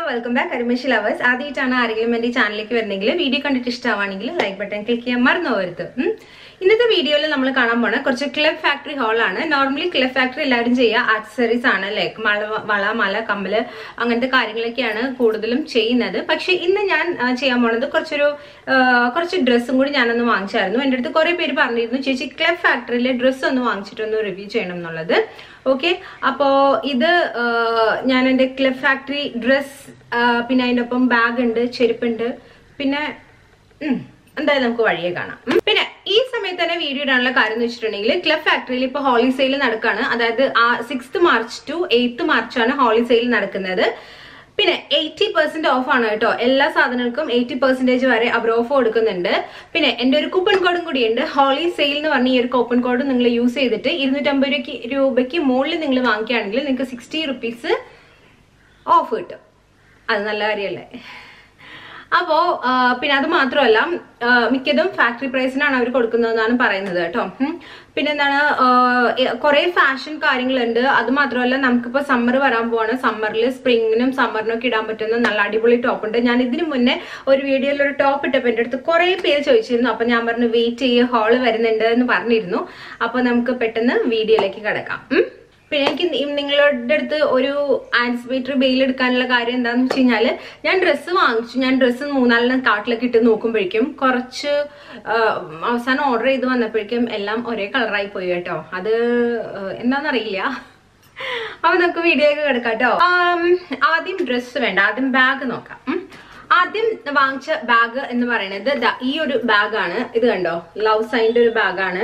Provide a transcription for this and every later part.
Welcome back കരിമേശി lovers ആദ്യമായിട്ടാണ് ആരെങ്കിലും എന്റെ ഈ ചാനലിലേക്ക് വരുന്നെങ്കിൽ വീഡിയോ കണ്ടിട്ട് ഇഷ്ടമാണെങ്കിൽ ലൈക്ക് ബട്ടൺ ക്ലിക്ക് ചെയ്യാൻ മറന്നു പോകരുത് ഉം. ഇന്നത്തെ വീഡിയോയിൽ നമ്മൾ കാണാൻ പോണ കുറച്ച് ക്ലബ് ഫാക്ടറി ഹോളാണ് നോർമലി ക്ലബ് ഫാക്ടറി എല്ലാവരും ചെയ്യുക ആക്സസറീസ് ആണ് ലൈക്ക് മള വള മല കമ്മല് അങ്ങനത്തെ കാര്യങ്ങളൊക്കെയാണ് കൂടുതലും ചെയ്യുന്നത് പക്ഷെ ഇന്ന് ഞാൻ ആ, ചെയ്യാൻ പോണത് കുറച്ചൊരു ആ, കുറച്ച് ഡ്രസ്സും കൂടി ഞാനൊന്ന് വാങ്ങിച്ചായിരുന്നു എൻ്റെ അടുത്ത് കുറെ പേര് പറഞ്ഞിരുന്നു ചേച്ചി ക്ലബ് ഫാക്ടറിയിലെ ഡ്രസ്സ് ഒന്ന് വാങ്ങിച്ചിട്ടൊന്ന് റിവ്യൂ ചെയ്യണം എന്നുള്ളത് ഓക്കെ അപ്പോ ഇത് ആ, ഞാൻ എൻ്റെ ക്ലബ് ഫാക്ടറി ഡ്രസ് പിന്നെ അതിൻ്റെ ഒപ്പം ബാഗ് ഉണ്ട് ചെരുപ്പുണ്ട് പിന്നെ ഉം, എന്തായാലും നമുക്ക് വഴിയെ കാണാം ഉം. പിന്നെ ഈ സമയത്ത് തന്നെ വീഡിയോ ഇടാനുള്ള കാര്യം എന്ന് വെച്ചിട്ടുണ്ടെങ്കിൽ ക്ലബ് ഫാക്ടറിയിൽ ഇപ്പോൾ ഹോളി സെയിൽ നടക്കാണ് അതായത് സിക്സ്ത് മാർച്ച് ടു എയ്ത്ത് മാർച്ചാണ് ഹോളി സെയിൽ നടക്കുന്നത് പിന്നെ എയ്റ്റി പെർസെന്റ് ഓഫ് ആണ് കേട്ടോ എല്ലാ സാധനങ്ങൾക്കും എയ്റ്റി പെർസെന്റേജ് വരെ അവർ ഓഫ് കൊടുക്കുന്നുണ്ട് പിന്നെ എന്റെ ഒരു കൂപ്പൺ കോഡും കൂടിയുണ്ട് ഹോളി സെയിൽ എന്ന് പറഞ്ഞ ഈ ഒരു കൂപ്പൺ കോഡ് നിങ്ങൾ യൂസ് ചെയ്തിട്ട് ഇരുന്നൂറ്റമ്പത് രൂപയ്ക്ക് രൂപയ്ക്ക് മുകളിൽ നിങ്ങൾ വാങ്ങിക്കുകയാണെങ്കിൽ നിങ്ങൾക്ക് സിക്സ്റ്റി റുപ്പീസ് ഓഫ് കിട്ടും അത് നല്ല കാര്യമല്ലേ അപ്പോ ആ, പിന്നെ അത് മാത്രമല്ല ആ, മിക്കതും ഫാക്ടറി പ്രൈസിനാണ് അവർ കൊടുക്കുന്നതെന്നാണ് പറയുന്നത് കേട്ടോ ഉം. പിന്നെ എന്താണ് കുറെ ഫാഷൻ കാര്യങ്ങളുണ്ട് അത് മാത്രമല്ല നമുക്കിപ്പോ സമ്മർ വരാൻ പോവാണ് സമ്മറിൽ സ്പ്രിങ്ങിനും സമ്മറിനും ഒക്കെ ഇടാൻ പറ്റുന്ന നല്ല അടിപൊളി ടോപ്പ് ഉണ്ട് ഞാൻ ഇതിനു മുന്നേ ഒരു വീഡിയോയിൽ ഒരു ടോപ്പ് ഇട്ടപ്പോൾ എൻ്റെ അടുത്ത് കുറെ പേര് ചോദിച്ചിരുന്നു അപ്പൊ ഞാൻ പറഞ്ഞു വെയിറ്റ് ചെയ്യുക ഹോള് വരുന്നുണ്ട് എന്ന് പറഞ്ഞിരുന്നു അപ്പൊ നമുക്ക് പെട്ടെന്ന് വീഡിയോയിലേക്ക് കിടക്കാം ഉം. പിന്നെ എനിക്ക് നി- നിങ്ങളുടെ അടുത്ത് ഒരു ആൻസിപ്പേറ്ററി ബെയിൽ എടുക്കാനുള്ള കാര്യം എന്താന്ന് വെച്ച് കഴിഞ്ഞാല് ഞാൻ ഡ്രസ്സ് വാങ്ങിച്ചു ഞാൻ ഡ്രസ്സ് മൂന്നാലെണ്ണം കാട്ടിലൊക്കെ ഇട്ട് നോക്കുമ്പോഴേക്കും കുറച്ച് ആ, അവസാനം ഓർഡർ ചെയ്ത് വന്നപ്പോഴേക്കും എല്ലാം ഒരേ കളറായി പോയി കേട്ടോ അത് ആ, എന്താന്നറിയില്ല അപ്പൊ നമുക്ക് വീഡിയോയൊക്കെ കിടക്കാം കേട്ടോ ആം, ആദ്യം ഡ്രസ്സ് വേണ്ട ആദ്യം ബാഗ് നോക്കാം ഉം. ആദ്യം വാങ്ങിച്ച ബാഗ് എന്ന് പറയുന്നത് ദാ ഈ ഒരു ബാഗാണ് ഇത് കണ്ടോ ലവ് സൈൻ്റെ ഒരു ബാഗാണ്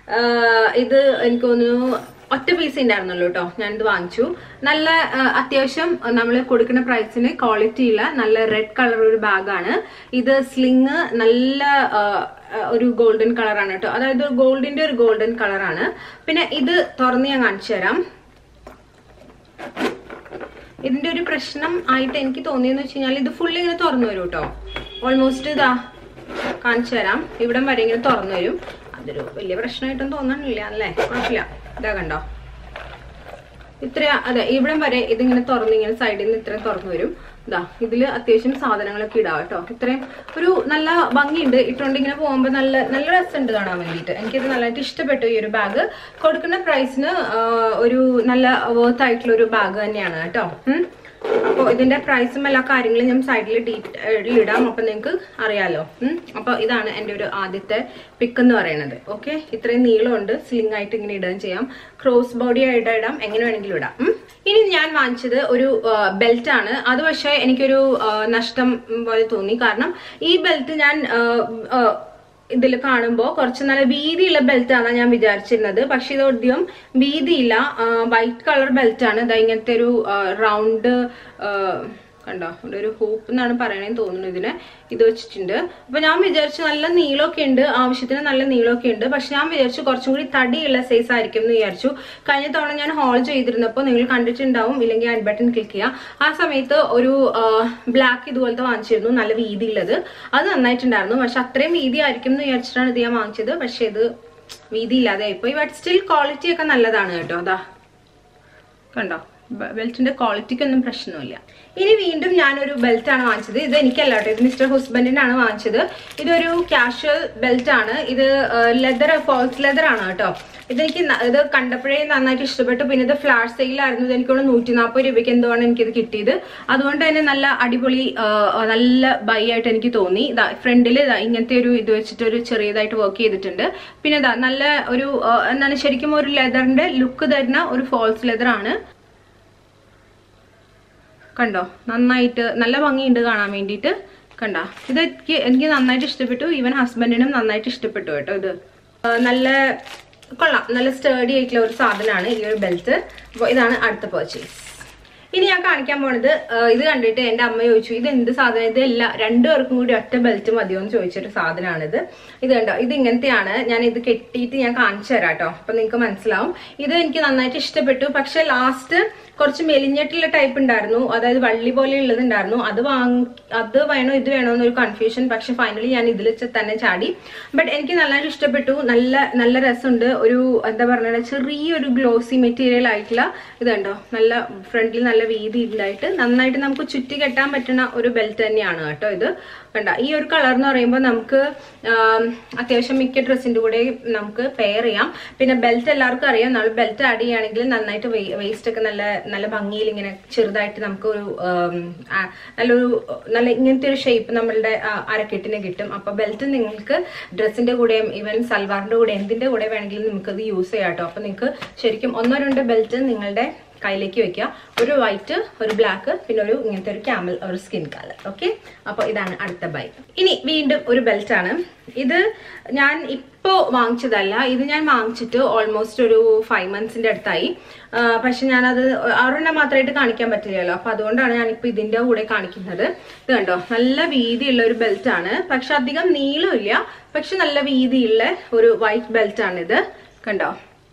ഇത് എനിക്ക് തോന്നുന്നു ഒറ്റ പീസ് ഉണ്ടായിരുന്നുള്ളൂ കേട്ടോ ഞാനിത് വാങ്ങിച്ചു നല്ല ആ, അത്യാവശ്യം നമ്മൾ കൊടുക്കുന്ന പ്രൈസിന് ക്വാളിറ്റി ഉള്ള നല്ല റെഡ് കളർ ഒരു ബാഗാണ് ഇത് സ്ലിങ് നല്ല ആ, ആ, ഒരു ഗോൾഡൻ കളറാണ് കേട്ടോ അതായത് ഗോൾഡിന്റെ ഒരു ഗോൾഡൻ കളറാണ് പിന്നെ ഇത് തുറന്ന് ഞാൻ കാണിച്ചു തരാം ഇതിന്റെ ഒരു പ്രശ്നം ആയിട്ട് എനിക്ക് തോന്നിയെന്ന് വെച്ച് കഴിഞ്ഞാൽ ഇത് ഫുള്ള് ഇങ്ങനെ തുറന്നു വരും കേട്ടോ ഓൾമോസ്റ്റ് ഇതാ കാണിച്ചു തരാം ഇവിടം വരെ ഇങ്ങനെ തുറന്നു വരും അതൊരു വലിയ പ്രശ്നമായിട്ടൊന്നും തോന്നണില്ല അല്ലേ കുഴപ്പമില്ല ഇതാ കണ്ടോ ഇത്ര അതെ ഇവിടം വരെ ഇതിങ്ങനെ തുറന്ന് ഇങ്ങനെ സൈഡിൽ നിന്ന് ഇത്രയും തുറന്നു വരും ഇതാ ഇതില് അത്യാവശ്യം സാധനങ്ങളൊക്കെ ഇടാം കേട്ടോ ഇത്രയും ഒരു നല്ല ഭംഗിയുണ്ട് ഇട്ടുകൊണ്ട് ഇങ്ങനെ പോകുമ്പോൾ നല്ല നല്ല രസമുണ്ട് കാണാൻ വേണ്ടിയിട്ട് എനിക്കിത് നല്ലതായിട്ട് ഇഷ്ടപ്പെട്ടു ഈ ഒരു ബാഗ് കൊടുക്കുന്ന പ്രൈസിന് ഒരു നല്ല വർത്ത് ആയിട്ടുള്ള ഒരു ബാഗ് തന്നെയാണ് കേട്ടോ ഉം. അപ്പോൾ ഇതിന്റെ പ്രൈസും എല്ലാ കാര്യങ്ങളും ഞാൻ സൈഡിൽ ഡീറ്റെയിൽ ഇടാം അപ്പൊ നിങ്ങൾക്ക് അറിയാലോ ഉം. അപ്പൊ ഇതാണ് എൻ്റെ ഒരു ആദ്യത്തെ പിക്ക് എന്ന് പറയുന്നത് ഓക്കെ ഇത്രയും നീളമുണ്ട് സ്ലിംഗ് ആയിട്ട് ഇങ്ങനെ ഇടാൻ ചെയ്യാം ക്രോസ് ബോഡി ആയിട്ട് ഇടാം എങ്ങനെ വേണമെങ്കിലും ഇടാം ഉം. ഇനി ഞാൻ വാങ്ങിച്ചത് ഒരു ബെൽറ്റ് ആണ് അത് പക്ഷേ എനിക്കൊരു ആ, നഷ്ടം പോലെ തോന്നി കാരണം ഈ ബെൽറ്റ് ഞാൻ ആ, ആ, ഇതിൽ കാണുമ്പോൾ കുറച്ച് നല്ല വീതിയുള്ള ബെൽറ്റ് ആണ് ഞാൻ വിചാരിച്ചിരുന്നത് പക്ഷെ ഇത് അധികം വീതിയില്ല വൈറ്റ് കളർ ബെൽറ്റ് ആണ് ഇതാ ഇങ്ങനത്തെ ഒരു റൗണ്ട് കണ്ടോ ഇവിടെ ഒരു ഹൂപ്പ് എന്നാണ് പറയണേന്ന് തോന്നുന്നു ഇതിന് ഇത് വെച്ചിട്ടുണ്ട് അപ്പൊ ഞാൻ വിചാരിച്ചു നല്ല നീളമൊക്കെ ഉണ്ട് ആവശ്യത്തിന് നല്ല നീളമൊക്കെ ഉണ്ട് പക്ഷെ ഞാൻ വിചാരിച്ചു കുറച്ചും കൂടി തടിയുള്ള സൈസ് ആയിരിക്കും എന്ന് വിചാരിച്ചു കഴിഞ്ഞ തവണ ഞാൻ ഹോൾ ചെയ്തിരുന്നപ്പോൾ നിങ്ങൾ കണ്ടിട്ടുണ്ടാവും ഇല്ലെങ്കിൽ ഐ ബട്ടൺ ക്ലിക്ക് ചെയ്യാം ആ സമയത്ത് ഒരു ബ്ലാക്ക് ഇതുപോലത്തെ വാങ്ങിച്ചിരുന്നു നല്ല വീതിയുള്ളത് അത് നന്നായിട്ടുണ്ടായിരുന്നു പക്ഷെ അത്രയും വീതി ആയിരിക്കും എന്ന് വിചാരിച്ചിട്ടാണ് ഇത് ഞാൻ വാങ്ങിച്ചത് പക്ഷെ ഇത് വീതി ഇല്ലാതെ ആയിപ്പോയി ബട്ട് സ്റ്റിൽ ക്വാളിറ്റി ഒക്കെ നല്ലതാണ് കേട്ടോ അതാ കണ്ടോ ബെൽറ്റിന്റെ ക്വാളിറ്റിക്കൊന്നും പ്രശ്നമില്ല ഇനി വീണ്ടും ഞാനൊരു ബെൽറ്റ് ആണ് വാങ്ങിച്ചത് ഇത് എനിക്കല്ല കേട്ടോ ഇത് മിസ്റ്റർ ഹസ്ബൻഡിനാണ് വാങ്ങിച്ചത് ഇതൊരു കാഷ്വൽ ബെൽറ്റ് ആണ് ഇത് ലെതർ ഫോൾസ് ലെതർ ആണ് കേട്ടോ ഇതെനിക്ക് ന- ഇത് കണ്ടപ്പോഴേ നന്നായിട്ട് ഇഷ്ടപ്പെട്ടു പിന്നെ ഇത് ഫ്ലാഷ് സെയിലായിരുന്നു ഇത് എനിക്കൊന്ന് നൂറ്റി നാൽപ്പത് രൂപയ്ക്ക് എന്തുവാണ് എനിക്കിത് കിട്ടിയത് അതുകൊണ്ട് തന്നെ നല്ല അടിപൊളി ആ, നല്ല ബൈ ആയിട്ട് എനിക്ക് തോന്നി ഇതാ ഫ്രണ്ടിൽ ഇങ്ങനത്തെ ഒരു ഇത് വെച്ചിട്ട് ഒരു ചെറിയതായിട്ട് വർക്ക് ചെയ്തിട്ടുണ്ട് പിന്നെ ഇതാ നല്ല ഒരു ആ, എന്താണ് ശരിക്കും ഒരു ലെതറിന്റെ ലുക്ക് തരുന്ന ഒരു ഫോൾസ് ലെതർ ആണ് കണ്ടോ നന്നായിട്ട് നല്ല ഭംഗിയുണ്ട് കാണാൻ വേണ്ടിയിട്ട് കണ്ട ഇത് എനിക്ക് എനിക്ക് നന്നായിട്ട് ഇഷ്ടപ്പെട്ടു ഈവൻ ഹസ്ബൻഡിനും നന്നായിട്ട് ഇഷ്ടപ്പെട്ടു കേട്ടോ ഇത് ആ, നല്ല കൊള്ളാം നല്ല സ്റ്റേഡി ആയിട്ടുള്ള ഒരു സാധനമാണ് ഈ ഒരു ബെൽറ്റ് അപ്പോൾ ഇതാണ് അടുത്ത പർച്ചേസ് ഇനി ഞാൻ കാണിക്കാൻ പോണത് ആ, ഇത് കണ്ടിട്ട് എൻ്റെ അമ്മ ചോദിച്ചു ഇത് എന്ത് സാധനം ഇത് എല്ലാ രണ്ടുപേർക്കും കൂടി ഒറ്റ ബെൽറ്റ് മതിയോ എന്ന് ചോദിച്ചൊരു സാധനമാണിത് ഇത് കണ്ടോ ഇത് ഇങ്ങനത്തെയാണ് ഞാൻ ഇത് കെട്ടിയിട്ട് ഞാൻ കാണിച്ചു തരാം കേട്ടോ അപ്പൊ നിങ്ങൾക്ക് മനസ്സിലാവും ഇത് എനിക്ക് നന്നായിട്ട് ഇഷ്ടപ്പെട്ടു പക്ഷെ ലാസ്റ്റ് കുറച്ച് മെലിഞ്ഞിട്ടുള്ള ടൈപ്പ് ഉണ്ടായിരുന്നു അതായത് വള്ളി പോലെ ഉള്ളത് ഉണ്ടായിരുന്നു അത് വാങ്ങി അത് വേണോ ഇത് വേണോ എന്നൊരു കൺഫ്യൂഷൻ പക്ഷെ ഫൈനലി ഞാൻ ഇതിൽ തന്നെ ചാടി ബട്ട് എനിക്ക് നന്നായിട്ട് ഇഷ്ടപ്പെട്ടു നല്ല നല്ല രസമുണ്ട് ഒരു എന്താ പറയുക ചെറിയൊരു ഗ്ലോസി മെറ്റീരിയൽ ആയിട്ടുള്ള ഇത് കണ്ടോ നല്ല ഫ്രണ്ടിൽ നല്ല വീതി ഉണ്ടായിട്ട് നന്നായിട്ട് നമുക്ക് ചുറ്റി കെട്ടാൻ പറ്റുന്ന ഒരു ബെൽറ്റ് തന്നെയാണ് കേട്ടോ ഇത് കണ്ട ഈ ഒരു കളർ എന്ന് പറയുമ്പോൾ നമുക്ക് ആം, അത്യാവശ്യം മിക്ക ഡ്രസ്സിന്റെ കൂടെ നമുക്ക് പെയർ ചെയ്യാം പിന്നെ ബെൽറ്റ് എല്ലാവർക്കും അറിയാം നമ്മൾ ബെൽറ്റ് ആഡ് ചെയ്യുകയാണെങ്കിൽ നന്നായിട്ട് വേസ്റ്റ് ഒക്കെ നല്ല നല്ല ഭംഗിയിൽ ഇങ്ങനെ ചെറുതായിട്ട് നമുക്ക് ഒരു ആം, ആ, നല്ലൊരു നല്ല ഇങ്ങനത്തെ ഒരു ഷേപ്പ് നമ്മളുടെ ആ, അരക്കെട്ടിന് കിട്ടും അപ്പൊ ബെൽറ്റ് നിങ്ങൾക്ക് ഡ്രസ്സിന്റെ കൂടെയും ഈവൻ സൽവാറിന്റെ കൂടെ എന്തിന്റെ കൂടെ വേണമെങ്കിലും നിങ്ങൾക്ക് അത് യൂസ് ചെയ്യാം കേട്ടോ അപ്പൊ നിങ്ങൾക്ക് ശരിക്കും ഒന്നോ രണ്ടോ ബെൽറ്റ് നിങ്ങളുടെ കയ്യിലേക്ക് വെക്കുക ഒരു വൈറ്റ് ഒരു ബ്ലാക്ക് പിന്നെ ഒരു ഇങ്ങനത്തെ ഒരു ക്യാമൽ ഒരു സ്കിൻ കളർ ഓക്കെ അപ്പോൾ ഇതാണ് അടുത്ത ബൈ ഇനി വീണ്ടും ഒരു ബെൽറ്റ് ആണ് ഇത് ഞാൻ ഇപ്പോൾ വാങ്ങിച്ചതല്ല ഇത് ഞാൻ വാങ്ങിച്ചിട്ട് ഓൾമോസ്റ്റ് ഒരു ഫൈവ് മന്ത്സിന്റെ അടുത്തായി ആ, പക്ഷെ ഞാനത് ഒരെണ്ണം മാത്രമായിട്ട് കാണിക്കാൻ പറ്റില്ലല്ലോ അപ്പൊ അതുകൊണ്ടാണ് ഞാനിപ്പോൾ ഇതിന്റെ കൂടെ കാണിക്കുന്നത് ഇത് കണ്ടോ നല്ല വീതിയുള്ള ഒരു ബെൽറ്റ് ആണ് പക്ഷെ അധികം നീളമില്ല പക്ഷെ നല്ല വീതിയുള്ള ഒരു വൈറ്റ് ബെൽറ്റ് ആണ് ഇത് കണ്ടോ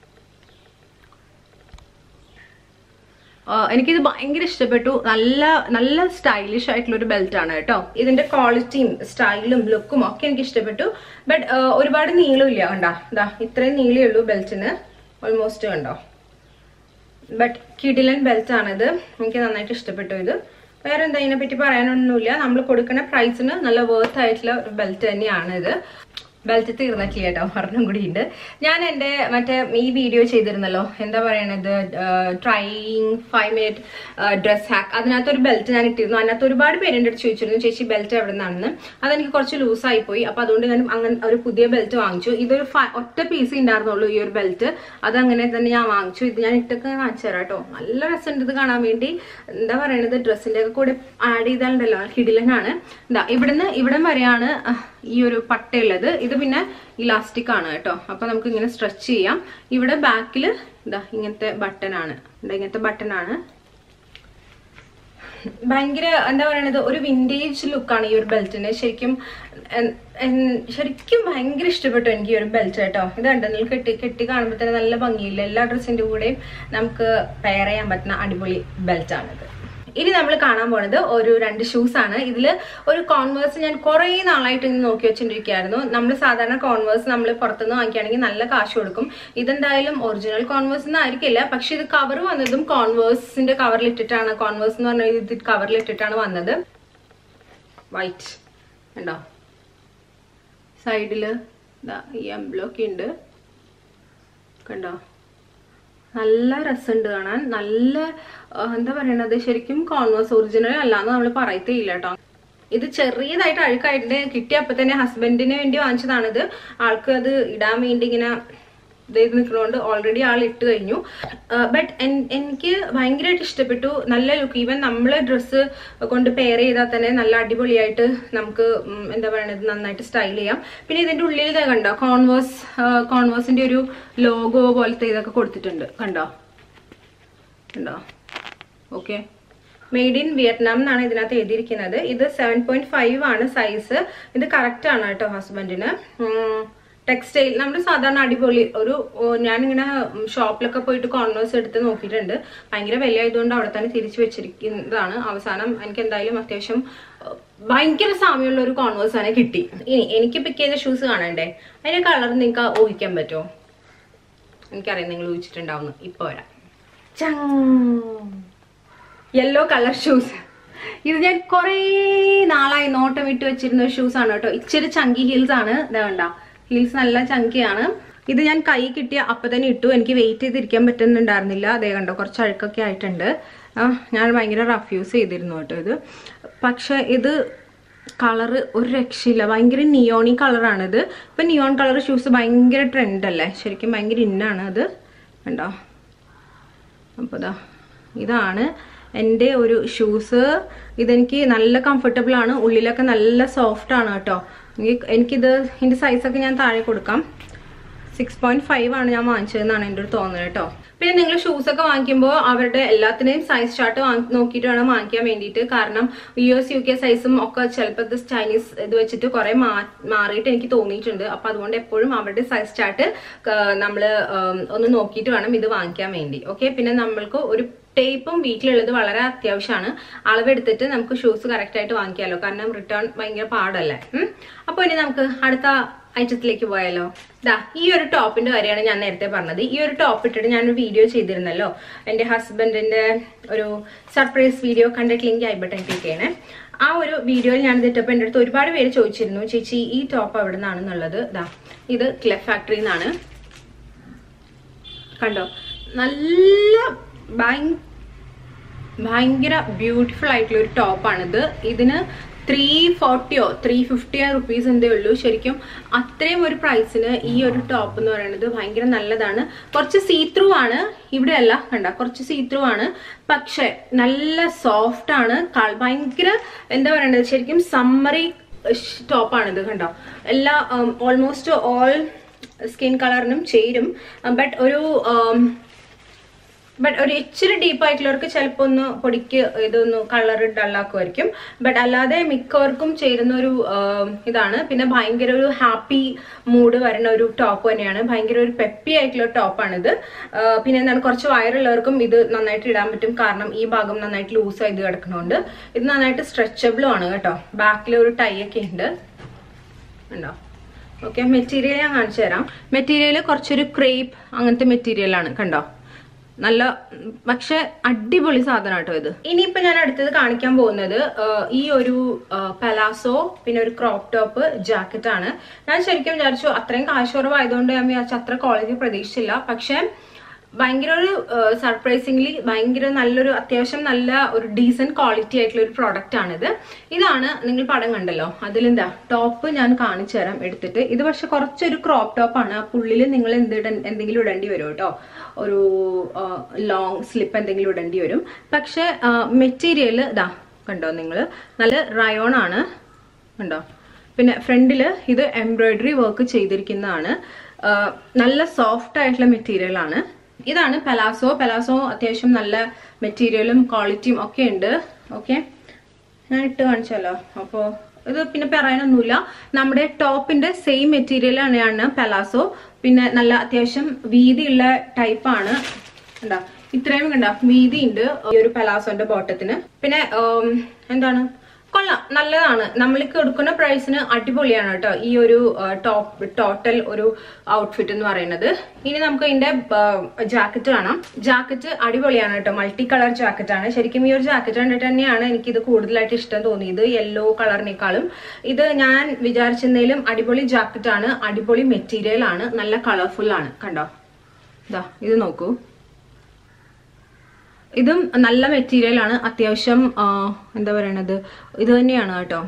ആ, എനിക്കിത് ഭയങ്കര ഇഷ്ടപ്പെട്ടു നല്ല നല്ല സ്റ്റൈലിഷ് ആയിട്ടുള്ള ഒരു ബെൽറ്റ് ആണ് കേട്ടോ ഇതിന്റെ ക്വാളിറ്റിയും സ്റ്റൈലും ലുക്കും ഒക്കെ എനിക്ക് ഇഷ്ടപ്പെട്ടു ബട്ട് ഒരുപാട് നീളമില്ല കണ്ടോ ഇതാ ഇത്രയും നീളേ ഉള്ളൂ ബെൽറ്റിന് ഓൾമോസ്റ്റ് കണ്ടോ ബട്ട് കിഡിലൻ ബെൽറ്റ് ആണിത് എനിക്ക് നന്നായിട്ട് ഇഷ്ടപ്പെട്ടു ഇത് വേറെ എന്താ ഇതിനെ പറ്റി പറയാനൊന്നുമില്ല നമ്മൾ കൊടുക്കുന്ന പ്രൈസിന് നല്ല വേർത്ത് ആയിട്ടുള്ള ഒരു ബെൽറ്റ് തന്നെയാണ് ഇത് ബെൽറ്റ് തീർന്നിട്ടില്ല കേട്ടോ ഒരെണ്ണം കൂടി ഉണ്ട് ഞാൻ എൻ്റെ മറ്റേ ഈ വീഡിയോ ചെയ്തിരുന്നല്ലോ എന്താ പറയണത് trying five minute dress hack അതിനകത്ത് ഒരു ബെൽറ്റ് ഞാൻ ഇട്ടിരുന്നു അതിനകത്ത് ഒരുപാട് പേരെൻ്റെ അടുത്ത് ചോദിച്ചിരുന്നു ചേച്ചി ബെൽറ്റ് എവിടെ നിന്നാണെന്ന് അതെനിക്ക് കുറച്ച് ലൂസായി പോയി അപ്പോൾ അതുകൊണ്ട് ഞാൻ അങ്ങനെ ഒരു പുതിയ ബെൽറ്റ് വാങ്ങിച്ചു ഇതൊരു ഫ- ഒറ്റ പീസ് ഉണ്ടായിരുന്നുള്ളൂ ഈ ഒരു ബെൽറ്റ് അതങ്ങനെ തന്നെ ഞാൻ വാങ്ങിച്ചു ഇത് ഞാൻ ഇട്ടൊക്കെ കാണിച്ചു തരാം കേട്ടോ നല്ല രസമുണ്ട് ഇത് കാണാൻ വേണ്ടി എന്താ പറയണത് ഡ്രസ്സിൻ്റെ ഒക്കെ കൂടെ ആഡ് ചെയ്താലുണ്ടല്ലോ കിടിലനാണ് ഇതാ ഇവിടുന്ന് ഇവിടം വരെയാണ് അഹ്, ഈ ഒരു പട്ടയുള്ളത് ഇത് പിന്നെ ഇലാസ്റ്റിക് ആണ് കേട്ടോ അപ്പൊ നമുക്ക് ഇങ്ങനെ സ്ട്രെച്ച് ചെയ്യാം ഇവിടെ ബാക്കിൽ ഇതാ ഇങ്ങനത്തെ ബട്ടൺ ആണ് ഇതാ ഇങ്ങനത്തെ ബട്ടൺ ആണ് ഭയങ്കര എന്താ പറയണത് ഒരു വിന്റേജ് ലുക്കാണ് ഈ ഒരു ബെൽറ്റിന് ശരിക്കും എൻ- എൻ- ശരിക്കും ഭയങ്കര ഇഷ്ടപ്പെട്ടു എനിക്ക് ഈ ഒരു ബെൽറ്റ് കേട്ടോ ഇത് കണ്ടോ നിങ്ങൾ കെട്ടി കെട്ടി കാണുമ്പോൾ തന്നെ നല്ല ഭംഗിയില്ല എല്ലാ ഡ്രസ്സിന്റെ കൂടെയും നമുക്ക് പെയർ ചെയ്യാൻ പറ്റുന്ന അടിപൊളി ബെൽറ്റ് ആണിത് ഇനി നമ്മൾ കാണാൻ പോണത് ഒരു രണ്ട് ഷൂസ് ആണ് ഇതിൽ ഒരു കോൺവേഴ്സ് ഞാൻ കുറേ നാളായിട്ട് ഇങ്ങനെ നോക്കി വെച്ചിട്ടിരിക്കുകയായിരുന്നു നമ്മൾ സാധാരണ കോൺവേഴ്സ് നമ്മൾ പുറത്തുനിന്ന് വാങ്ങിക്കുകയാണെങ്കിൽ നല്ല കാശ് കൊടുക്കും ഇതെന്തായാലും ഒറിജിനൽ കോൺവേഴ്സ് ഒന്നും ആയിരിക്കില്ല പക്ഷെ ഇത് കവർ വന്നതും കോൺവേഴ്സിന്റെ കവറിൽ ഇട്ടിട്ടാണ് കോൺവേഴ്സ് എന്ന് പറഞ്ഞ ഇത് കവറിൽ ഇട്ടിട്ടാണ് വന്നത് വൈറ്റ് ഉണ്ടോ സൈഡില് ഈ എംബ്ലോക്ക് ഉണ്ട് കണ്ടോ നല്ല രസമുണ്ട് കാണാൻ നല്ല ആ, എന്താ പറയണത് ശരിക്കും കോൺവേഴ്സ് ഒറിജിനൽ അല്ലാന്ന് നമ്മൾ പറയത്തേയില്ല കേട്ടോ ഇത് ചെറിയതായിട്ട് അഴുക്കായിട്ട് കിട്ടിയ അപ്പൊ തന്നെ ഹസ്ബൻഡിന് വേണ്ടി വാങ്ങിച്ചതാണിത് ആൾക്ക് അത് ഇടാൻ വേണ്ടി ഇങ്ങനെ ഇത് നിൽക്കുന്നതുകൊണ്ട് ഓൾറെഡി ആൾ ഇട്ട് കഴിഞ്ഞു ബട്ട് എനിക്ക് ഭയങ്കരമായിട്ട് ഇഷ്ടപ്പെട്ടു നല്ല ലുക്ക് ഈവൻ നമ്മൾ ഡ്രസ്സ് കൊണ്ട് പെയർ ചെയ്താൽ തന്നെ നല്ല അടിപൊളിയായിട്ട് നമുക്ക് ഉം, എന്താ പറയണത് നന്നായിട്ട് സ്റ്റൈൽ ചെയ്യാം പിന്നെ ഇതിന്റെ ഉള്ളിൽ ഇതാ കണ്ടോ കോൺവേഴ്സ് കോൺവേഴ്സിന്റെ ഒരു ലോഗോ പോലത്തെ ഇതൊക്കെ കൊടുത്തിട്ടുണ്ട് കണ്ടോ കണ്ടോ ഓക്കെ മെയ്ഡ് ഇൻ വിയറ്റ്നാം എന്നാണ് ഇതിനകത്ത് എഴുതിയിരിക്കുന്നത് ഇത് സെവൻ പോയിന്റ് ഫൈവ് ആണ് സൈസ് ഇത് കറക്റ്റ് ആണ് കേട്ടോ ഹസ്ബൻഡിന് ടെക്സ്റ്റൈൽ നമ്മൾ സാധാരണ അടിപൊളി ഒരു ഓ, ഞാനിങ്ങനെ ഷോപ്പിലൊക്കെ പോയിട്ട് കോൺവേഴ്സ് എടുത്ത് നോക്കിയിട്ടുണ്ട് ഭയങ്കര വില ആയതുകൊണ്ട് അവിടെ തന്നെ തിരിച്ചു വെച്ചിരിക്കുന്നതാണ് അവസാനം എനിക്ക് എന്തായാലും അത്യാവശ്യം ഏഹ്, ഭയങ്കര സാമ്യമുള്ള ഒരു കോൺവേഴ്സ് ആണ് കിട്ടി ഇനി എനിക്ക് പിക്ക് ചെയ്ത ഷൂസ് കാണണ്ടേ അതിന്റെ കളർ നിങ്ങൾക്ക് ഊഹിക്കാൻ പറ്റുമോ എനിക്കറിയാം നിങ്ങൾ ഊഹിച്ചിട്ടുണ്ടാവുന്നു ഇപ്പൊ വരാം യെല്ലോ കളർ ഷൂസ് ഇത് ഞാൻ കുറേ നാളായി നോട്ടം ഇട്ട് വെച്ചിരുന്ന ഒരു ഷൂസ് ആണ് കേട്ടോ ഇച്ചിരി ചങ്കി ഹീൽസ് ആണ് ഇതാ വേണ്ട ഹീൽസ് നല്ല ചങ്കിയാണ് ഇത് ഞാൻ കൈ കിട്ടിയ അപ്പൊ തന്നെ ഇട്ടു എനിക്ക് വെയിറ്റ് ചെയ്തിരിക്കാൻ പറ്റുന്നുണ്ടായിരുന്നില്ല അതേ കണ്ടോ കുറച്ച് അഴുക്കൊക്കെ ആയിട്ടുണ്ട് ആ, ഞാൻ ഭയങ്കര റഫ് യൂസ് ചെയ്തിരുന്നു കേട്ടോ ഇത് പക്ഷെ ഇത് കളറ് ഒരു രക്ഷയില്ല ഭയങ്കര നിയോണി കളറാണിത് ഇപ്പൊ നിയോൺ കളർ ഷൂസ് ഭയങ്കര ട്രെൻഡ് അല്ലേ ശരിക്കും ഭയങ്കര ഇന്നാണ് അത് കണ്ടോ അപ്പോൾ ഇതാ ഇതാണ് എൻ്റെ ഒരു ഷൂസ് ഇതെനിക്ക് നല്ല കംഫർട്ടബിൾ ആണ് ഉള്ളിലൊക്കെ നല്ല സോഫ്റ്റ് ആണ് കേട്ടോ എനിക്ക് എനിക്കിത് ഇതിൻ്റെ സൈസൊക്കെ ഞാൻ താഴെ കൊടുക്കാം സിക്സ് പോയിന്റ് ഫൈവ് ആണ് ഞാൻ വാങ്ങിച്ചതെന്നാണ് എൻ്റെ ഒരു തോന്നുന്നത് കേട്ടോ പിന്നെ നിങ്ങൾ ഷൂസ് ഒക്കെ വാങ്ങിക്കുമ്പോൾ അവരുടെ എല്ലാത്തിനെയും സൈസ് ചാർട്ട് നോക്കിയിട്ട് വേണം വാങ്ങിക്കാൻ വേണ്ടിയിട്ട് കാരണം യു എസ് യു കെ സൈസും ഒക്കെ ചിലപ്പോൾ ഇത് ചൈനീസ് ഇത് വെച്ചിട്ട് കുറെ മാറിയിട്ട് എനിക്ക് തോന്നിയിട്ടുണ്ട് അപ്പൊ അതുകൊണ്ട് എപ്പോഴും അവരുടെ സൈസ് ചാർട്ട് നമ്മൾ ഒന്ന് നോക്കിയിട്ട് വേണം ഇത് വാങ്ങിക്കാൻ വേണ്ടി ഓക്കെ പിന്നെ നമ്മൾക്ക് ഒരു ടേപ്പും വീട്ടിലുള്ളത് വളരെ അത്യാവശ്യമാണ് അളവെടുത്തിട്ട് നമുക്ക് ഷൂസ് കറക്റ്റ് ആയിട്ട് വാങ്ങിക്കാമല്ലോ കാരണം റിട്ടേൺ ഭയങ്കര പാടല്ലേ ഉം. അപ്പോൾ ഇനി നമുക്ക് അടുത്ത ഐറ്റത്തിലേക്ക് പോയാലോ ദാ ഈ ഒരു ടോപ്പിന്റെ കാര്യമാണ് ഞാൻ നേരത്തെ പറഞ്ഞത് ഈ ഒരു ടോപ്പ് ഇട്ടിട്ട് ഞാനൊരു വീഡിയോ ചെയ്തിരുന്നല്ലോ എൻ്റെ ഹസ്ബൻഡിന്റെ ഒരു സർപ്രൈസ് വീഡിയോ കണ്ടിട്ട് ലിങ്ക് ഐ ബട്ടൺ ക്ലിക്ക് ചെയ്യണേ ആ ഒരു വീഡിയോയിൽ ഞാൻ ഇതിട്ടപ്പോൾ എൻ്റെ അടുത്ത് ഒരുപാട് പേര് ചോദിച്ചിരുന്നു ചേച്ചി ഈ ടോപ്പ് എവിടെ നിന്നാണെന്നുള്ളത് ദാ ഇത് ക്ലെഫ് ഫാക്ടറിയിൽ നിന്നാണ് കണ്ടോ നല്ല ഭയ- ഭയങ്കര ബ്യൂട്ടിഫുൾ ആയിട്ടുള്ള ഒരു ടോപ്പാണിത് ഇതിന് ത്രീ ഫോർട്ടിയോ ത്രീ ഫിഫ്റ്റിയോ റുപ്പീസ് എന്തേ ഉള്ളൂ ശരിക്കും അത്രയും ഒരു പ്രൈസിന് ഈ ഒരു ടോപ്പ് എന്ന് പറയുന്നത് ഭയങ്കര നല്ലതാണ് കുറച്ച് സീത്രൂ ആണ് ഇവിടെ അല്ല കണ്ട കുറച്ച് സീത്രൂ ആണ് പക്ഷെ നല്ല സോഫ്റ്റ് ആണ് കൾ- ഭയങ്കര എന്താ പറയണ്ടത് ശരിക്കും സമ്മറി ടോപ്പാണിത് കണ്ടോ എല്ലാ ഓൾമോസ്റ്റ് ഓൾ സ്കിൻ കളറിനും ചേരും ബട്ട് ഒരു ബട്ട് ഒരു ഇച്ചിരി ഡീപ്പ് ആയിട്ടുള്ളവർക്ക് ചിലപ്പോൾ ഒന്ന് പൊടിക്ക് ഇതൊന്ന് കളർ ഡള്ളാക്കുമായിരിക്കും ബട്ട് അല്ലാതെ മിക്കവർക്കും ചേരുന്ന ഒരു ആം, ഇതാണ് പിന്നെ ഭയങ്കര ഒരു ഹാപ്പി മൂഡ് വരുന്ന ഒരു ടോപ്പ് തന്നെയാണ് ഭയങ്കര ഒരു പെപ്പി ആയിട്ടുള്ള ടോപ്പാണിത് പിന്നെ എന്താണ് കുറച്ച് വയറുള്ളവർക്കും ഇത് നന്നായിട്ട് ഇടാൻ പറ്റും കാരണം ഈ ഭാഗം നന്നായിട്ട് ലൂസ് ആയത് കിടക്കണോണ്ട് ഇത് നന്നായിട്ട് സ്ട്രെച്ചബിളും ആണ് കേട്ടോ ബാക്കിൽ ഒരു ടൈ ഒക്കെ ഉണ്ട് ഉണ്ടോ ഓക്കെ മെറ്റീരിയൽ ഞാൻ കാണിച്ചു തരാം മെറ്റീരിയൽ കുറച്ചൊരു ക്രേപ്പ് അങ്ങനത്തെ മെറ്റീരിയൽ ആണ് കണ്ടോ നല്ല ഉം, പക്ഷെ അടിപൊളി സാധനം കേട്ടോ ഇത് ഇനിയിപ്പോ ഞാൻ അടുത്തത് കാണിക്കാൻ പോകുന്നത് ആ, ഈ ഒരു പലാസോ പിന്നെ ഒരു ക്രോപ്പ് ടോപ്പ് ജാക്കറ്റ് ആണ് ഞാൻ ശരിക്കും വിചാരിച്ചു അത്രയും കാശ് കുറവായതുകൊണ്ട് ഞാൻ വിചാരിച്ചു അത്ര ക്വാളിറ്റി പ്രതീക്ഷിച്ചില്ല പക്ഷെ ഭയങ്കര ഒരു സർപ്രൈസിംഗ്ലി ഭയങ്കര നല്ലൊരു അത്യാവശ്യം നല്ല ഒരു ഡീസന്റ് ക്വാളിറ്റി ആയിട്ടുള്ള ഒരു പ്രോഡക്റ്റ് ആണിത് ഇതാണ് നിങ്ങൾ പടം കണ്ടല്ലോ അതിലെന്താ ടോപ്പ് ഞാൻ കാണിച്ചു തരാം എടുത്തിട്ട് ഇത് പക്ഷെ കുറച്ചൊരു ക്രോപ്പ് ടോപ്പ് ആണ് ആ പുള്ളിൽ നിങ്ങൾ എന്ത് ഇട- എന്തെങ്കിലും ഇടേണ്ടി വരും കേട്ടോ ഒരു ലോങ് സ്ലിപ്പ് എന്തെങ്കിലും ഇടേണ്ടി വരും പക്ഷെ മെറ്റീരിയൽ ഇതാ കണ്ടോ നിങ്ങൾ നല്ല റയോൺ ആണ് കണ്ടോ പിന്നെ ഫ്രണ്ടിൽ ഇത് എംബ്രോയിഡറി വർക്ക് ചെയ്തിരിക്കുന്നതാണ് ആ, നല്ല സോഫ്റ്റ് ആയിട്ടുള്ള മെറ്റീരിയൽ ആണ് ഇതാണ് പെലാസോ പെലാസോ അത്യാവശ്യം നല്ല മെറ്റീരിയലും ക്വാളിറ്റിയും ഒക്കെ ഉണ്ട് ഓക്കെ ഞാൻ ഇട്ട് കാണിച്ചല്ലോ അപ്പോൾ ഇത് പിന്നെ പറയാനൊന്നുമില്ല നമ്മുടെ ടോപ്പിന്റെ സെയിം മെറ്റീരിയൽ തന്നെയാണ് പെലാസോ പിന്നെ നല്ല അത്യാവശ്യം വീതിയുള്ള ടൈപ്പാണ് കണ്ടോ ഇത്രയും കണ്ട വീതി ഉണ്ട് ഈ ഒരു പെലാസോന്റെ ബോട്ടത്തിന് പിന്നെ ഉം, എന്താണ് കൊള്ളാം നല്ലതാണ് നമ്മൾക്ക് കൊടുക്കുന്ന പ്രൈസിന് അടിപൊളിയാണ് കേട്ടോ ഈ ഒരു ടോപ്പ് ടോട്ടൽ ഒരു ഔട്ട്ഫിറ്റ് എന്ന് പറയുന്നത് ഇനി നമുക്ക് ഇതിന്റെ ജാക്കറ്റ് കാണാം ജാക്കറ്റ് അടിപൊളിയാണ് കേട്ടോ മൾട്ടി കളർ ജാക്കറ്റ് ആണ് ശരിക്കും ഈ ഒരു ജാക്കറ്റ് കണ്ടിട്ട് തന്നെയാണ് എനിക്കിത് കൂടുതലായിട്ട് ഇഷ്ടം തോന്നിയത് യെല്ലോ കളറിനേക്കാളും ഇത് ഞാൻ വിചാരിച്ചിരുന്നതിലും അടിപൊളി ജാക്കറ്റ് ആണ് അടിപൊളി മെറ്റീരിയൽ ആണ് നല്ല കളർഫുൾ ആണ് കണ്ടോ ഇതാ ഇത് നോക്കൂ ഇതും നല്ല മെറ്റീരിയൽ ആണ് അത്യാവശ്യം ആ, എന്താ പറയണത് ഇത് തന്നെയാണ് കേട്ടോ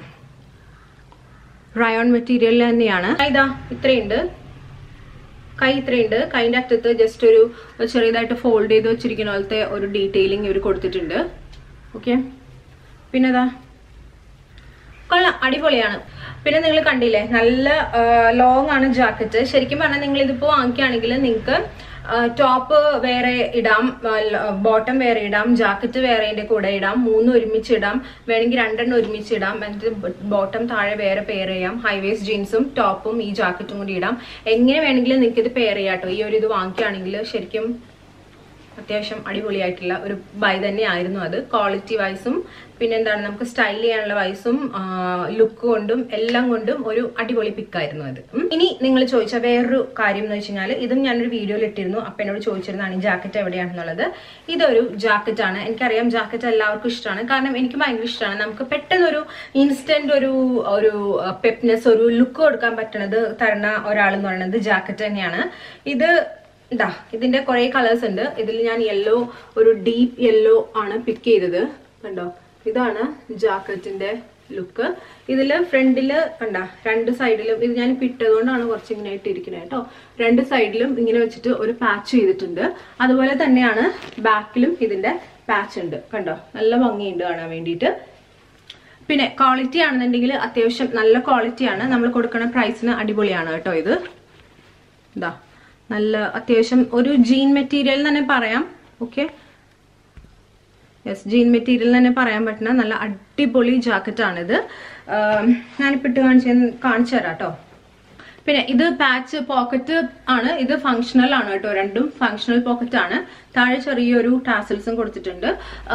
റയോൺ മെറ്റീരിയൽ തന്നെയാണ് ഇതാ ഇത്രയുണ്ട് കൈ ഇത്രയുണ്ട് കൈൻ്റെ അറ്റത്ത് ജസ്റ്റ് ഒരു ചെറിയതായിട്ട് ഫോൾഡ് ചെയ്ത് വെച്ചിരിക്കുന്ന പോലത്തെ ഒരു ഡീറ്റെയിലിംഗ് ഇവർ കൊടുത്തിട്ടുണ്ട് ഓക്കെ പിന്നെതാ കൊള്ളാം അടിപൊളിയാണ് പിന്നെ നിങ്ങൾ കണ്ടില്ലേ നല്ല ലോങ് ആണ് ജാക്കറ്റ് ശരിക്കും പറഞ്ഞാൽ നിങ്ങൾ ഇതിപ്പോ വാങ്ങിക്കുകയാണെങ്കിൽ നിങ്ങൾക്ക് ടോപ്പ് വേറെ ഇടാം ബോട്ടം വേറെ ഇടാം ജാക്കറ്റ് വേറെ അതിന്റെ കൂടെ ഇടാം മൂന്ന് ഒരുമിച്ച് ഇടാം വേണമെങ്കിൽ രണ്ടെണ്ണം ഒരുമിച്ച് ഇടാം എന്നിട്ട് ബോട്ടം താഴെ വേറെ പെയർ ചെയ്യാം ഹൈവേസ് ജീൻസും ടോപ്പും ഈ ജാക്കറ്റും കൂടി ഇടാം എങ്ങനെ വേണമെങ്കിലും നിങ്ങൾക്ക് ഇത് പെയർ ചെയ്യാം കേട്ടോ ഈ ഒരു ഇത് വാങ്ങിക്കുകയാണെങ്കിൽ ശരിക്കും അത്യാവശ്യം അടിപൊളിയായിട്ടുള്ള ഒരു ബൈ തന്നെ ആയിരുന്നു അത് ക്വാളിറ്റി വൈസും പിന്നെ എന്താണ് നമുക്ക് സ്റ്റൈൽ ചെയ്യാനുള്ള വൈസും ലുക്ക് കൊണ്ടും എല്ലാം കൊണ്ടും ഒരു അടിപൊളി പിക്കായിരുന്നു അത് ഉം. ഇനി നിങ്ങൾ ചോദിച്ച വേറൊരു കാര്യം എന്ന് വെച്ച് കഴിഞ്ഞാൽ ഇതും ഞാനൊരു വീഡിയോയിൽ ഇട്ടിരുന്നു അപ്പം എന്നോട് ചോദിച്ചിരുന്നതാണ് ഈ ജാക്കറ്റ് എവിടെയാണെന്നുള്ളത് ഇതൊരു ജാക്കറ്റ് ആണ് എനിക്കറിയാം ജാക്കറ്റ് എല്ലാവർക്കും ഇഷ്ടമാണ് കാരണം എനിക്ക് ഭയങ്കര ഇഷ്ടമാണ് നമുക്ക് പെട്ടെന്ന് ഒരു ഇൻസ്റ്റന്റ് ഒരു ഒരു പെപ്നെസ് ഒരു ലുക്ക് കൊടുക്കാൻ പറ്റണത് തരുന്ന ഒരാൾ എന്ന് പറയുന്നത് ജാക്കറ്റ് തന്നെയാണ് ഇത് ഇതാ ഇതിന്റെ കുറെ കളേഴ്സ് ഉണ്ട് ഇതിൽ ഞാൻ യെല്ലോ ഒരു ഡീപ്പ് യെല്ലോ ആണ് പിക്ക് ചെയ്തത് കണ്ടോ ഇതാണ് ജാക്കറ്റിന്റെ ലുക്ക് ഇതില് ഫ്രണ്ടില് കണ്ട രണ്ട് സൈഡിലും ഇത് ഞാൻ ഇപ്പൊ ഇട്ടതുകൊണ്ടാണ് കുറച്ച് ഇങ്ങനെ ഇട്ടിരിക്കുന്നത് കേട്ടോ രണ്ട് സൈഡിലും ഇങ്ങനെ വെച്ചിട്ട് ഒരു പാച്ച് ചെയ്തിട്ടുണ്ട് അതുപോലെ തന്നെയാണ് ബാക്കിലും ഇതിന്റെ പാച്ച് ഉണ്ട് കണ്ടോ നല്ല ഭംഗിയുണ്ട് കാണാൻ വേണ്ടിയിട്ട് പിന്നെ ക്വാളിറ്റി ആണെന്നുണ്ടെങ്കിൽ അത്യാവശ്യം നല്ല ക്വാളിറ്റിയാണ് നമ്മൾ കൊടുക്കുന്ന പ്രൈസിന് അടിപൊളിയാണ് കേട്ടോ ഇത് ഇതാ നല്ല അത്യാവശ്യം ഒരു ജീൻ മെറ്റീരിയൽ എന്ന് തന്നെ പറയാം ഓക്കെ യെസ് ജീൻ മെറ്റീരിയൽ തന്നെ പറയാൻ പറ്റുന്ന നല്ല അടിപൊളി ജാക്കറ്റ് ആണിത് ആം, ഞാനിപ്പോൾ ഇട്ട് കാണിച്ച് കാണിച്ചു തരാം കേട്ടോ പിന്നെ ഇത് പാച്ച് പോക്കറ്റ് ആണ് ഇത് ഫങ്ഷണൽ ആണ് കേട്ടോ രണ്ടും ഫങ്ഷണൽ പോക്കറ്റ് ആണ് താഴെ ചെറിയൊരു ടാസിൽസും കൊടുത്തിട്ടുണ്ട് ആ,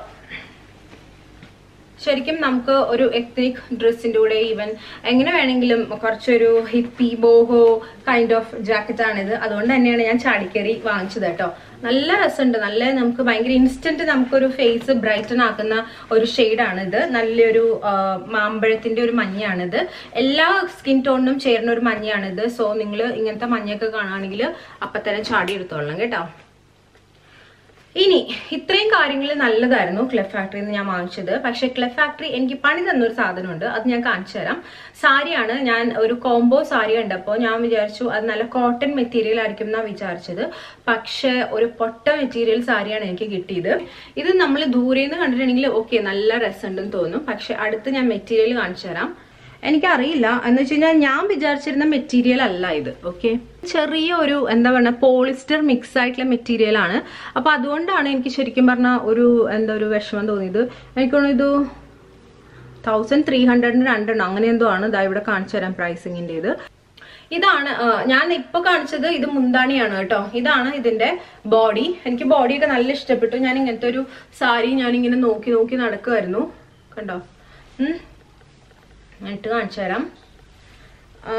ശരിക്കും നമുക്ക് ഒരു എത്നിക് ഡ്രസ്സിന്റെ കൂടെ ഈവൻ എങ്ങനെ വേണമെങ്കിലും കുറച്ചൊരു hippie boho kind of jacket ആണിത് അതുകൊണ്ട് തന്നെയാണ് ഞാൻ ചാടിക്കറി വാങ്ങിച്ചത് കേട്ടോ നല്ല രസമുണ്ട് നല്ല നമുക്ക് ഭയങ്കര ഇൻസ്റ്റന്റ് നമുക്കൊരു ഫേസ് ബ്രൈറ്റൻ ആക്കുന്ന ഒരു ഷെയ്ഡാണ് ഇത് നല്ലൊരു ആ, മാമ്പഴത്തിന്റെ ഒരു മഞ്ഞയാണിത് എല്ലാ സ്കിൻ ടോണിനും ചേരുന്ന ഒരു മഞ്ഞയാണിത് സോ നിങ്ങൾ ഇങ്ങനത്തെ മഞ്ഞയൊക്കെ കാണുകയാണെങ്കിൽ അപ്പൊ തന്നെ ചാടി എടുത്തോളണം കേട്ടോ ഇനി ഇത്രയും കാര്യങ്ങൾ നല്ലതായിരുന്നു ക്ലെഫ് ഫാക്ടറിയിൽ നിന്ന് ഞാൻ വാങ്ങിച്ചത് പക്ഷെ ക്ലെഫ് ഫാക്ടറി എനിക്ക് പണി തന്നൊരു സാധനമുണ്ട് അത് ഞാൻ കാണിച്ചു തരാം സാരിയാണ് ഞാൻ ഒരു കോംബോ സാരി കണ്ടപ്പോൾ ഞാൻ വിചാരിച്ചു അത് നല്ല കോട്ടൺ മെറ്റീരിയൽ ആയിരിക്കും എന്നാണ് വിചാരിച്ചത് പക്ഷെ ഒരു പൊട്ട മെറ്റീരിയൽ സാരിയാണ് എനിക്ക് കിട്ടിയത് ഇത് നമ്മൾ ദൂരെ നിന്ന് കണ്ടിട്ടുണ്ടെങ്കിൽ ഓക്കെ നല്ല രസമുണ്ടെന്ന് തോന്നും പക്ഷെ അടുത്ത് ഞാൻ മെറ്റീരിയൽ കാണിച്ചു തരാം എനിക്കറിയില്ല എന്ന് വെച്ച് കഴിഞ്ഞാൽ ഞാൻ വിചാരിച്ചിരുന്ന മെറ്റീരിയൽ അല്ല ഇത് ഓക്കെ ചെറിയ ഒരു എന്താ പറയുക പോളിസ്റ്റർ മിക്സ് ആയിട്ടുള്ള മെറ്റീരിയൽ ആണ് അപ്പൊ അതുകൊണ്ടാണ് എനിക്ക് ശരിക്കും പറഞ്ഞ ഒരു എന്താ ഒരു വിഷമം തോന്നിയത് എനിക്ക് തോന്നുന്നു ഇത് തൗസൻഡ് ത്രീ ഹൺഡ്രഡിന് രണ്ടെണ്ണം അങ്ങനെ എന്തോ ആണ് ഇതാ ഇവിടെ കാണിച്ചു തരാം പ്രൈസിങ്ങിന്റെ ഇത് ഇതാണ് ആ, ഞാൻ ഇപ്പൊ കാണിച്ചത് ഇത് മുന്താണിയാണ് കേട്ടോ ഇതാണ് ഇതിന്റെ ബോഡി എനിക്ക് ബോഡിയൊക്കെ നല്ല ഇഷ്ടപ്പെട്ടു ഞാൻ ഇങ്ങനത്തെ ഒരു സാരി ഞാൻ ഇങ്ങനെ നോക്കി നോക്കി നടക്കുമായിരുന്നു കണ്ടോ ഉം ഞാൻ ഇട്ട് കാണിച്ചു തരാം ആ,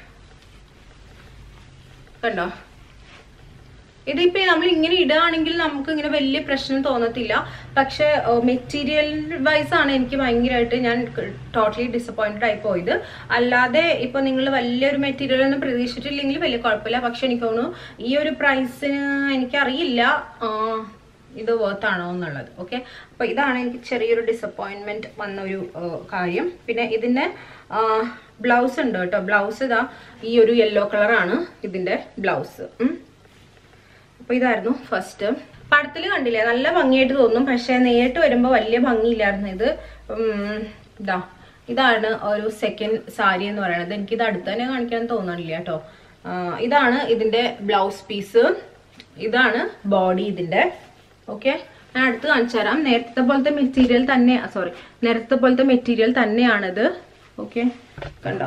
കണ്ടോ ഇതിപ്പോ നമ്മൾ ഇങ്ങനെ ഇടുകയാണെങ്കിൽ നമുക്ക് ഇങ്ങനെ വലിയ പ്രശ്നം തോന്നത്തില്ല പക്ഷെ മെറ്റീരിയൽ വൈസ് ആണ് എനിക്ക് ഭയങ്കരമായിട്ട് ഞാൻ ടോട്ടലി ഡിസപ്പോയിന്റഡ് ആയി പോയത് അല്ലാതെ ഇപ്പൊ നിങ്ങൾ വലിയൊരു മെറ്റീരിയൽ ഒന്നും പ്രതീക്ഷിച്ചിട്ടില്ലെങ്കിൽ വലിയ കുഴപ്പമില്ല പക്ഷെ എനിക്ക് തോന്നുന്നു ഈ ഒരു പ്രൈസിന് എനിക്കറിയില്ല ആ, ഇത് വർത്താണോ എന്നുള്ളത് ഓക്കെ അപ്പൊ ഇതാണ് എനിക്ക് ചെറിയൊരു ഡിസപ്പോയിന്റ്മെന്റ് വന്ന ഒരു ആ, കാര്യം പിന്നെ ഇതിന്റെ ബ്ലൗസ് ഉണ്ട് കേട്ടോ ബ്ലൗസ് ഇതാ ഈ ഒരു യെല്ലോ കളറാണ് ഇതിന്റെ ബ്ലൗസ് അപ്പൊ ഇതായിരുന്നു ഫസ്റ്റ് പടത്തില് കണ്ടില്ലേ നല്ല ഭംഗിയായിട്ട് തോന്നും പക്ഷെ നേരിട്ട് വരുമ്പോ വലിയ ഭംഗിയില്ലായിരുന്നു ഇത് ഉം, ഇതാ ഇതാണ് ഒരു സെക്കൻഡ് സാരി എന്ന് പറയുന്നത് എനിക്കിത് അടുത്ത് തന്നെ കാണിക്കാൻ തോന്നണില്ല കേട്ടോ ആ, ഇതാണ് ഇതിന്റെ ബ്ലൗസ് പീസ് ഇതാണ് ബോഡി ഇതിന്റെ ഓക്കെ ഞാൻ അടുത്ത് കാണിച്ചു തരാം നേരത്തെ പോലത്തെ മെറ്റീരിയൽ തന്നെ സോറി നേരത്തെ പോലത്തെ മെറ്റീരിയൽ തന്നെയാണിത് ഓക്കെ കണ്ടോ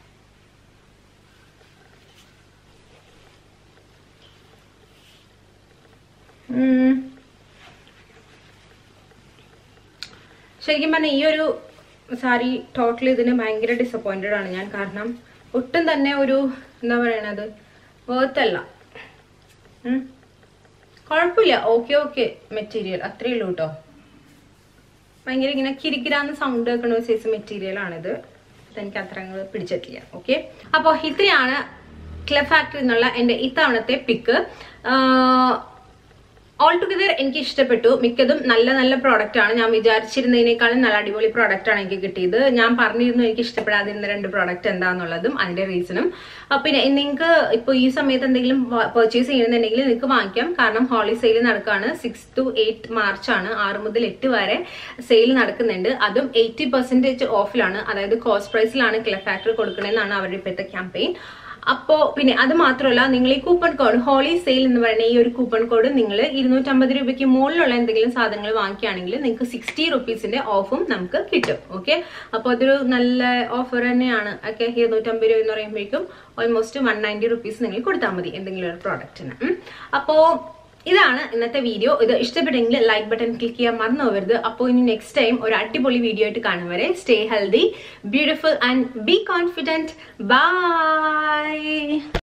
ഉം. ശരിക്കും പറഞ്ഞാൽ ഈ ഒരു സാരി ടോട്ടലി ഇതിന് ഭയങ്കര ഡിസപ്പോയിന്റഡ് ആണ് ഞാൻ കാരണം ഒട്ടും തന്നെ ഒരു എന്താ പറയണത് വേർത്തല്ല ഉം. കുഴപ്പമില്ല ഓക്കെ ഓക്കെ മെറ്റീരിയൽ അത്രേ ഉള്ളൂ കേട്ടോ ഭയങ്കര ഇങ്ങനെ കിരിക്കിരാന്ന് സൗണ്ട് കേൾക്കുന്ന ഒരു സൈസ് മെറ്റീരിയൽ ആണിത് ഇതെനിക്ക് അത്ര അങ്ങ് പിടിച്ചിട്ടില്ല ഓക്കെ അപ്പോൾ ഇത്രയാണ് ക്ലബ് ഫാക്ടറി എന്നുള്ള എൻ്റെ ഇത്തവണത്തെ പിക്ക് ഓൾ ടുഗദർ എനിക്ക് ഇഷ്ടപ്പെട്ടു മിക്കതും നല്ല നല്ല പ്രോഡക്റ്റ് ആണ് ഞാൻ വിചാരിച്ചിരുന്നതിനേക്കാളും നല്ല അടിപൊളി പ്രോഡക്റ്റ് ആണ് എനിക്ക് കിട്ടിയത് ഞാൻ പറഞ്ഞിരുന്നു എനിക്ക് ഇഷ്ടപ്പെടാതിരുന്ന രണ്ട് പ്രോഡക്റ്റ് എന്താന്നുള്ളതും അതിന്റെ റീസണും പിന്നെ നിങ്ങൾക്ക് ഇപ്പോൾ ഈ സമയത്ത് എന്തെങ്കിലും പർച്ചേസ് ചെയ്യണമെന്നുണ്ടെങ്കിൽ നിങ്ങൾക്ക് വാങ്ങിക്കാം കാരണം ഹോളി സെയിൽ നടക്കുകയാണ് സിക്സ് ടു എയ്റ്റ് മാർച്ച് ആണ് ആറ് മുതൽ എട്ട് വരെ സെയിൽ നടക്കുന്നുണ്ട് അതും എയ്റ്റി പെർസെന്റേജ് ഓഫിലാണ് അതായത് കോസ്റ്റ് പ്രൈസിലാണ് ക്ലബ് ഫാക്ടറി കൊടുക്കണമെന്നാണ് അവരുടെ ഇപ്പോഴത്തെ ക്യാമ്പയിൻ അപ്പോ പിന്നെ അത് മാത്രമല്ല നിങ്ങൾ ഈ കൂപ്പൺ കോഡ് ഹോളി സെയിൽ എന്ന് പറയുന്ന ഈ ഒരു കൂപ്പൺ കോഡ് നിങ്ങൾ ഇരുന്നൂറ്റമ്പത് രൂപയ്ക്ക് മുകളിലുള്ള എന്തെങ്കിലും സാധനങ്ങൾ വാങ്ങിക്കുകയാണെങ്കിൽ നിങ്ങൾക്ക് സിക്സ്റ്റി റുപ്പീസിന്റെ ഓഫും നമുക്ക് കിട്ടും ഓക്കെ അപ്പോൾ അതൊരു നല്ല ഓഫർ തന്നെയാണ് ഓക്കെ ഇരുന്നൂറ്റമ്പത് രൂപ എന്ന് പറയുമ്പോഴേക്കും ഓൾമോസ്റ്റ് വൺ നയൻറ്റി റുപ്പീസ് നിങ്ങൾ കൊടുത്താൽ മതി എന്തെങ്കിലും ഒരു പ്രോഡക്റ്റിന് അപ്പോൾ ഇതാണ് ഇന്നത്തെ വീഡിയോ ഇത് ഇഷ്ടപ്പെട്ടെങ്കിൽ ലൈക്ക് ബട്ടൺ ക്ലിക്ക് ചെയ്യാൻ മറന്നു പോകരുത് അപ്പോൾ ഇനി നെക്സ്റ്റ് ടൈം ഒരു അടിപൊളി വീഡിയോ ആയിട്ട് കാണും വരെ stay healthy beautiful and be confident by